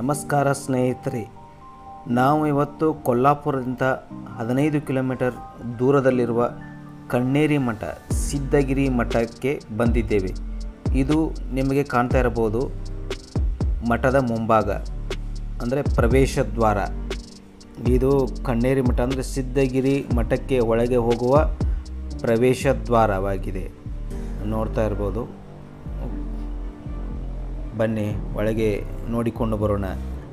ನಮಸ್ಕಾರ ಸ್ನೇಹಿತರೆ ನಾವು ಇವತ್ತು ಕೊಲ್ಲಾಪುರದಿಂದ ಹದಿನೈದು ಕಿಲೋಮೀಟರ್ ದೂರದಲ್ಲಿರುವ ಕಣ್ಣೇರಿ ಮಠ ಸಿದ್ಧಗಿರಿ ಮಠಕ್ಕೆ ಬಂದಿದ್ದೇವೆ ಇದು ನಿಮಗೆ ಕಾಣ್ತಾ ಇರಬಹುದು ಮಠದ ಮುಂಭಾಗ ಅಂದರೆ ಪ್ರವೇಶ ದ್ವಾರ ಇದು ಕಣ್ಣೇರಿ ಮಠ ಅಂದರೆ ಸಿದ್ಧಗಿರಿ ಮಠಕ್ಕೆ ಒಳಗೆ ಹೋಗುವ ಪ್ರವೇಶ ದ್ವಾರವಾಗಿದೆ ನೋಡ್ತಾ ಇರ್ಬೋದು ಬನ್ನಿ ಒಳಗೆ ನೋಡಿಕೊಂಡು ಬರೋಣ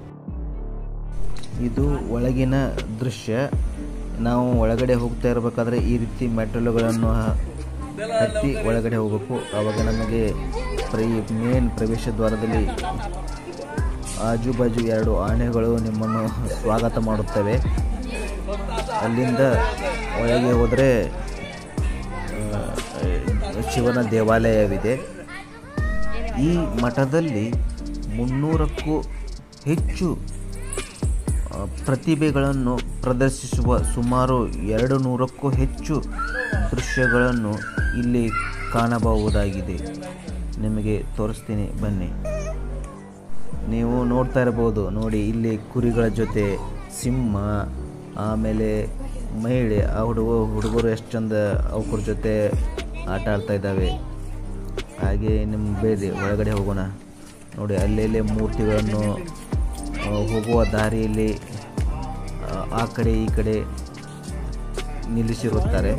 ಇದು ಒಳಗಿನ ದೃಶ್ಯ ನಾವು ಒಳಗಡೆ ಹೋಗ್ತಾ ಇರಬೇಕಾದ್ರೆ ಈ ರೀತಿ ಮೆಟ್ಟಲುಗಳನ್ನು ಹತ್ತಿ ಒಳಗಡೆ ಹೋಗಬೇಕು ಆವಾಗ ನಮಗೆ ಪ್ರ ಮೇನ್ ಪ್ರವೇಶ ದ್ವಾರದಲ್ಲಿ ಆಜು ಬಾಜು ಎರಡು ಆನೆಗಳು ನಿಮ್ಮನ್ನು ಸ್ವಾಗತ ಮಾಡುತ್ತವೆ ಅಲ್ಲಿಂದ ಒಳಗೆ ಹೋದರೆ ಆ, ಶಿವನ ದೇವಾಲಯವಿದೆ ಈ ಮಠದಲ್ಲಿ ಮುನ್ನೂರಕ್ಕೂ ಹೆಚ್ಚು ಆ, ಪ್ರತಿಭೆಗಳನ್ನು ಪ್ರದರ್ಶಿಸುವ ಸುಮಾರು ಎರಡು ನೂರಕ್ಕೂ ಹೆಚ್ಚು ದೃಶ್ಯಗಳನ್ನು ಇಲ್ಲಿ ಕಾಣಬಹುದಾಗಿದೆ ನಿಮಗೆ ತೋರಿಸ್ತೀನಿ ಬನ್ನಿ ನೀವು ನೋಡ್ತಾ ಇರ್ಬೋದು ನೋಡಿ ಇಲ್ಲಿ ಕುರಿಗಳ ಜೊತೆ ಸಿಂಹ ಆಮೇಲೆ ಮಹಿಳೆ ಆ ಹುಡುಗ ಹುಡುಗರು ಎಷ್ಟು ಚಂದ ಅವ್ರ ಜೊತೆ ಆಟ ಆಡ್ತಾ ಇದ್ದಾವೆ ಹಾಗೆ ನಿಮ್ಮ ಬೇರೆ ಒಳಗಡೆ ಹೋಗೋಣ ನೋಡಿ ಅಲ್ಲೆಲ್ಲೇ ಮೂರ್ತಿಗಳನ್ನು ಆ, ಹೋಗುವ ದಾರಿಯಲ್ಲಿ ಆ, ಆ ಕಡೆ ಈ ಕಡೆ ನಿಲ್ಲಿಸಿರುತ್ತಾರೆ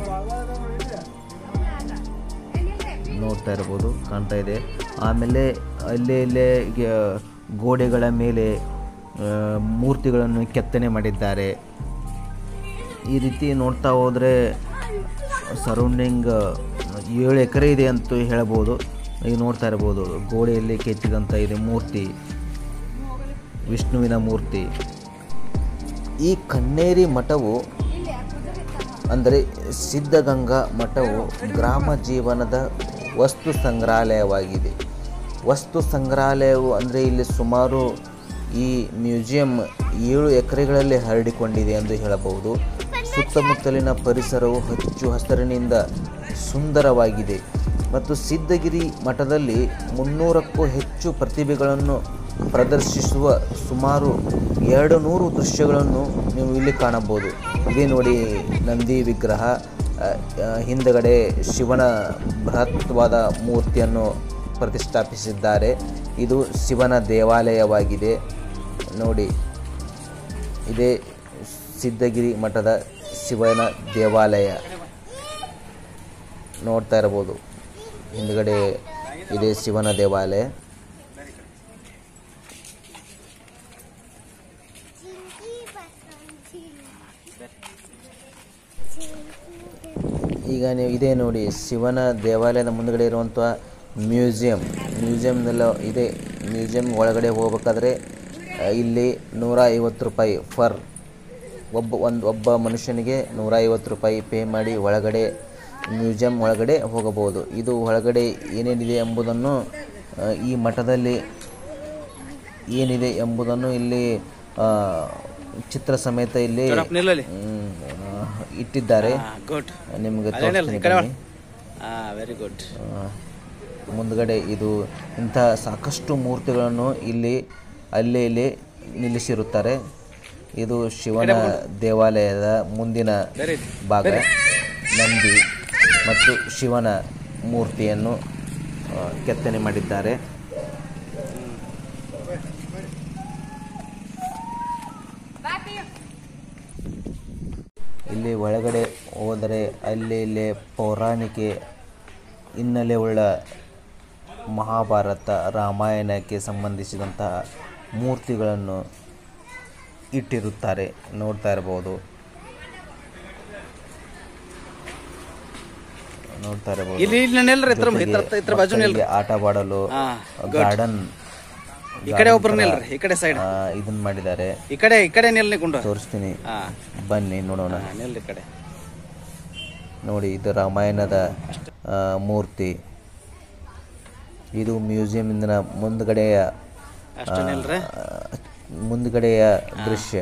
ನೋಡ್ತಾ ಇರ್ಬೋದು ಕಾಣ್ತಾ ಇದೆ ಆಮೇಲೆ ಅಲ್ಲೇ ಇಲ್ಲೇ ಈಗ ಗೋಡೆಗಳ ಮೇಲೆ ಆ, ಮೂರ್ತಿಗಳನ್ನು ಕೆತ್ತನೆ ಮಾಡಿದ್ದಾರೆ ಈ ರೀತಿ ನೋಡ್ತಾ ಹೋದರೆ ಸರೌಂಡಿಂಗ್ ಏಳು ಎಕರೆ ಇದೆ ಅಂತ ಹೇಳ್ಬೋದು ಈಗ ನೋಡ್ತಾ ಇರ್ಬೋದು ಗೋಡೆಯಲ್ಲಿ ಕೆತ್ತಿದಂಥ ಇದೆ ಮೂರ್ತಿ ವಿಷ್ಣುವಿನ ಮೂರ್ತಿ ಈ ಕಣ್ಣೇರಿ ಮಠವು ಅಂದರೆ ಸಿದ್ಧಗಂಗಾ ಮಠವು ಗ್ರಾಮ ಜೀವನದ ವಸ್ತು ಸಂಗ್ರಹಾಲಯವಾಗಿದೆ ವಸ್ತು ಸಂಗ್ರಹಾಲಯವು ಅಂದರೆ ಇಲ್ಲಿ ಸುಮಾರು ಈ ಮ್ಯೂಸಿಯಂ ಏಳು ಎಕರೆಗಳಲ್ಲಿ ಹರಡಿಕೊಂಡಿದೆ ಎಂದು ಹೇಳಬಹುದು ಸುತ್ತಮುತ್ತಲಿನ ಪರಿಸರವು ಹಚ್ಚು ಹಸಿರಿನಿಂದ ಸುಂದರವಾಗಿದೆ ಮತ್ತು ಸಿದ್ಧಗಿರಿ ಮಠದಲ್ಲಿ ಮುನ್ನೂರಕ್ಕೂ ಹೆಚ್ಚು ಪ್ರತಿಭೆಗಳನ್ನು ಪ್ರದರ್ಶಿಸುವ ಸುಮಾರು ಎರಡು ನೂರು ದೃಶ್ಯಗಳನ್ನು ನೀವು ಇಲ್ಲಿ ಕಾಣಬಹುದು ಇದೇ ನೋಡಿ ನಂದಿ ವಿಗ್ರಹ ಆ, ಆ, ಹಿಂದಗಡೆ ಶಿವನ ಬೃಹತ್ವಾದ ಮೂರ್ತಿಯನ್ನು ಪ್ರತಿಷ್ಠಾಪಿಸಿದ್ದಾರೆ ಇದು ಶಿವನ ದೇವಾಲಯವಾಗಿದೆ ನೋಡಿ ಇದೇ ಸಿದ್ಧಗಿರಿ ಮಠದ ಶಿವನ ದೇವಾಲಯ ನೋಡ್ತಾ ಇರ್ಬೋದು ಹಿಂದ್ಗಡೆ ಇದೆ ಶಿವನ ದೇವಾಲಯ ಈಗ ನೀವು ಇದೇ ನೋಡಿ ಶಿವನ ದೇವಾಲಯದ ಮುಂದ್ಗಡೆ ಇರುವಂಥ ಮ್ಯೂಸಿಯಂ ಮ್ಯೂಸಿಯಮ್ನೆಲ್ಲ ಇದೆ ಮ್ಯೂಸಿಯಂ ಒಳಗಡೆ ಹೋಗ್ಬೇಕಾದ್ರೆ ಆ, ಇಲ್ಲಿ ನೂರ ಐವತ್ತು ರೂಪಾಯಿ ಫರ್ ಒಬ್ಬ ಒಂದು ಒಬ್ಬ ಮನುಷ್ಯನಿಗೆ ನೂರ ಐವತ್ತು ರೂಪಾಯಿ ಪೇ ಮಾಡಿ ಒಳಗಡೆ ಮ್ಯೂಸಿಯಂ ಒಳಗಡೆ ಹೋಗಬಹುದು ಇದು ಒಳಗಡೆ ಏನೇನಿದೆ ಎಂಬುದನ್ನು ಆ, ಈ ಮಠದಲ್ಲಿ ಏನಿದೆ ಎಂಬುದನ್ನು ಇಲ್ಲಿ ಆ, ಚಿತ್ರ ಸಮೇತ ಇಲ್ಲಿ ನಿಲ್ಲಲಿ ಹ್ಮ್, ಆ, ಇಟ್ಟಿದ್ದಾರೆ ಗುಡ್ ನಿಮಗೆ ಅದೇನಲ್ಲ ತೋರಿಸ್ತೀನಿ ಈ ಕಡೆ ಬನ್ನಿ. ಹಾ ವೆರಿ ಗುಡ್ ಆ, ಮುಂದ್ಗಡೆ ಇದು ಇಂಥ ಸಾಕಷ್ಟು ಮೂರ್ತಿಗಳನ್ನು ಇಲ್ಲಿ ಅಲ್ಲೇ ಇಲ್ಲಿ ನಿಲ್ಲಿಸಿರುತ್ತಾರೆ ಇದು ಶಿವನ ದೇವಾಲಯದ ಮುಂದಿನ ವೆರಿ ಭಾಗ ನಂದಿ ಮತ್ತು ಶಿವನ ಮೂರ್ತಿಯನ್ನು ಆ, ಕೆತ್ತನೆ ಮಾಡಿದ್ದಾರೆ ಇಲ್ಲಿ ಒಳಗಡೆ ಹೋದರೆ ಅಲ್ಲಿ ಇಲ್ಲಿ ಪೌರಾಣಿಕೆ ಹಿನ್ನೆಲೆ ಉಳ್ಳ ಮಹಾಭಾರತ ರಾಮಾಯಣಕ್ಕೆ ಸಂಬಂಧಿಸಿದಂತಹ ಮೂರ್ತಿಗಳನ್ನು ಇಟ್ಟಿರುತ್ತಾರೆ ನೋಡ್ತಾ ಇರಬಹುದು ನೋಡ್ತಾ ಇರಬಹುದು ಇಲ್ಲಿ ಇಲ್ಲಿ ನಿಲ್ರಿ ಇತ್ರ ಇತ್ರ ಇತ್ರ ಬಾಜು ನಿಲ್ರಿ ಮಕ್ಕಳಿಗೆ ಆಟವಾಡಲು ಹಾ ಗಾರ್ಡನ್ ಈ ಕಡೆ ಒಬ್ರು ನಿಲ್ರಿ ಈ ಕಡೆ ಸೈಡ್ ಇದನ್ನ ಮಾಡಿದ್ದಾರೆ ಈ ಕಡೆ ಈ ಕಡೆ ನಿಲ್ ನಿಕೊಂಡು ತೋರಿಸ್ತೀನಿ ಹಾ ಬನ್ನಿ ನೋಡೋಣ ಹಾ, ನಿಲ್ರಿ ಈ ಕಡೆ ನೋಡಿ ಇದು ರಾಮಾಯಣದ ಆ, ಮೂರ್ತಿ ಇದು ಮ್ಯೂಸಿಯಂನ ಮುಂದ್ಗಡೆಯ ಅಷ್ಟು ನಿಲ್ರಿ ಆ, ಮುಂದ್ಗಡೆಯ ದೃಶ್ಯ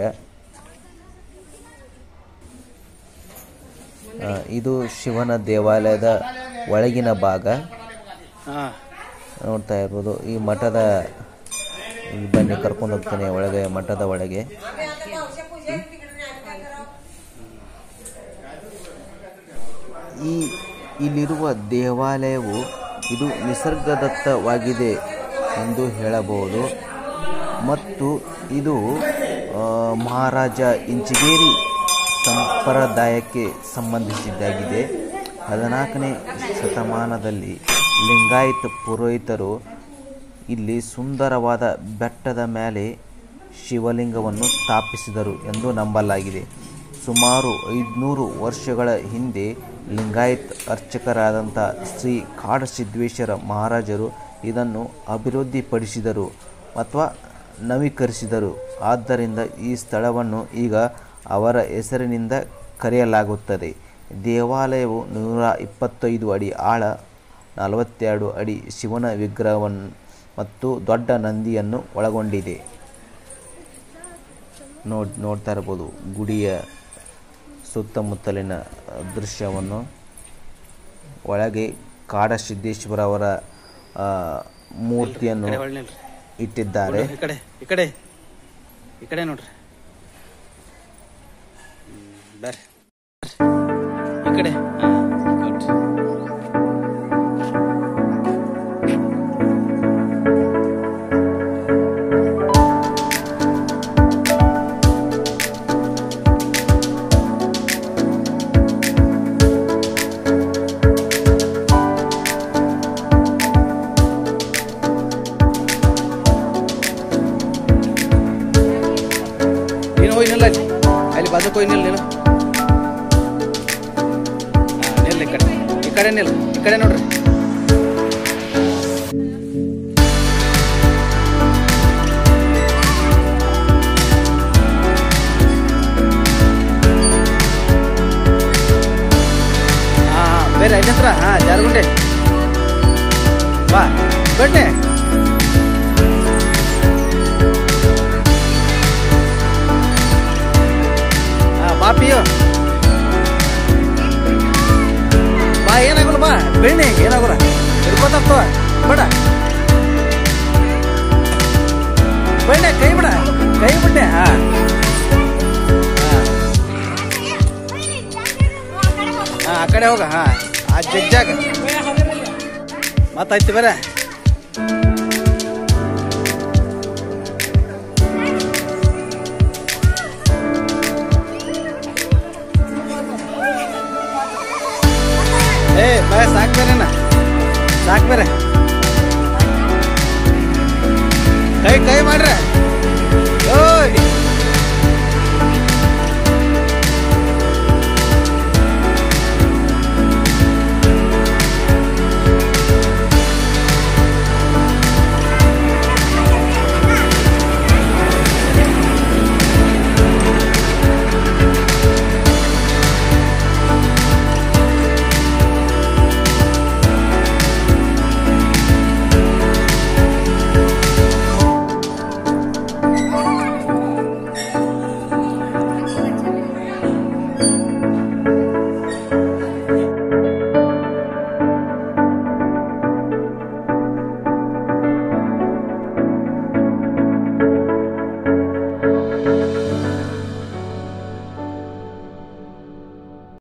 ಆ, ಇದು ಶಿವನ ದೇವಾಲಯದ ಒಳಗಿನ ಭಾಗ ಹಾ ನೋಡ್ತಾ ಇರ್ಬೋದು ಈ ಮಠದ ಇಲ್ಲಿ ಬನ್ನಿ ಕರ್ಕೊಂಡು ಹೋಗ್ತೇನೆ ಒಳಗೆ ಮಠದ ಒಳಗೆ ಈ ಇಲ್ಲಿರುವ ದೇವಾಲಯವು ಇದು ನಿಸರ್ಗದತ್ತವಾಗಿದೆ ಎಂದು ಹೇಳಬಹುದು ಮತ್ತು ಇದು ಆ, ಮಹಾರಾಜ ಇಂಚಿಗೇರಿ ಸಂಪ್ರದಾಯಕ್ಕೆ ಸಂಬಂಧಿಸಿದ್ದಾಗಿದೆ ಹದಿನಾಲ್ಕನೇ ಶತಮಾನದಲ್ಲಿ ಲಿಂಗಾಯತ್ ಪುರೋಹಿತರು ಇಲ್ಲಿ ಸುಂದರವಾದ ಬೆಟ್ಟದ ಮೇಲೆ ಶಿವಲಿಂಗವನ್ನು ಸ್ಥಾಪಿಸಿದರು ಎಂದು ನಂಬಲಾಗಿದೆ ಸುಮಾರು ಐದುನೂರು ವರ್ಷಗಳ ಹಿಂದೆ ಲಿಂಗಾಯತ್ ಅರ್ಚಕರಾದಂಥ ಶ್ರೀ ಕಾಡಸಿದ್ದೇಶ್ವರ ಮಹಾರಾಜರು ಇದನ್ನು ಅಭಿವೃದ್ಧಿಪಡಿಸಿದರು ಅಥವಾ ನವೀಕರಿಸಿದರು ಆದ್ದರಿಂದ ಈ ಸ್ಥಳವನ್ನು ಈಗ ಅವರ ಹೆಸರಿನಿಂದ ಕರೆಯಲಾಗುತ್ತದೆ ದೇವಾಲಯವು ನೂರ ಇಪ್ಪತ್ತೈದು ಅಡಿ ಆಳ ನಲವತ್ತೆರಡು ಅಡಿ ಶಿವನ ವಿಗ್ರಹವನ್ನು ಮತ್ತು ದೊಡ್ಡ ನಂದಿಯನ್ನು ಒಳಗೊಂಡಿದೆ ನೋಡ್ ನೋಡ್ತಾ ಇರ್ಬೋದು ಗುಡಿಯ ಸುತ್ತಮುತ್ತಲಿನ ದೃಶ್ಯವನ್ನು ಒಳಗೆ ಕಾಡಸಿದ್ದೇಶ್ವರ ಅವರ ಆ, ಮೂರ್ತಿಯನ್ನು ಈ ಕಡೆ ಹೊಳ್ಳಿ ನಿಲ್ರಿ. ಇಟ್ಟಿದ್ದಾರೆ ಈ ಕಡೆ ಈ ಕಡೆ ಈ ಕಡೆ ನೋಡ್ರಿ ಹ್ಮ್, ಬರ್ರಿ ಈ ಕಡೆ ಹಾ, good. ನೀನು ಹೋಗಿ ನಿಲ್ಲ ಅಲ್ಲಿ ಅಲ್ಲಿ ಬಾಜುಕ್ ಹೋಗಿ ನಿಲ್ಲ ನೀನು ಹಾ, ನಿಲ್ಲ ಈ ಕಡೆ ಈ ಕಡೆ ನಿಲ್ಲ ಈ ಕಡೆ ನೋಡ್ರಿ ಹಾ ಹಾ, ಬೇರೆ ಅಲ್ಲಿ ಹತ್ರ ಹಾ ಜಾರಗುಂಡೆ ಬಾ ಬನ್ನಿ ಹಾ ಬಾ ಪಿಯೋ ಬಾ ಏನಾಗಲ್ಲ ಬಾ ಬೆಣ್ಣೆ ಏನಾಗಲ್ಲ ಹಿಡ್ಕೋತಾವ ಬೇಡ ಬೆಣ್ಣೆ ಕೈ ಬಿಡ ಕೈ ಬಿಟ್ಟೆ ಹಾ ಹಾ. ಹಾ ಆ ಕಡೆ ಹೋಗ ಹಾ ಆ ಜಗ್ಜಾಗ ಮತ್ತಾಯ್ತು ಬೇರೆ ಏ ಬಾ ಸಾಕ್ ಬೇರೆನ ಸಾಕ್ ಬೇರೆ ಕೈ ಕೈ ಮಾಡ್ರೆ ಓಯ್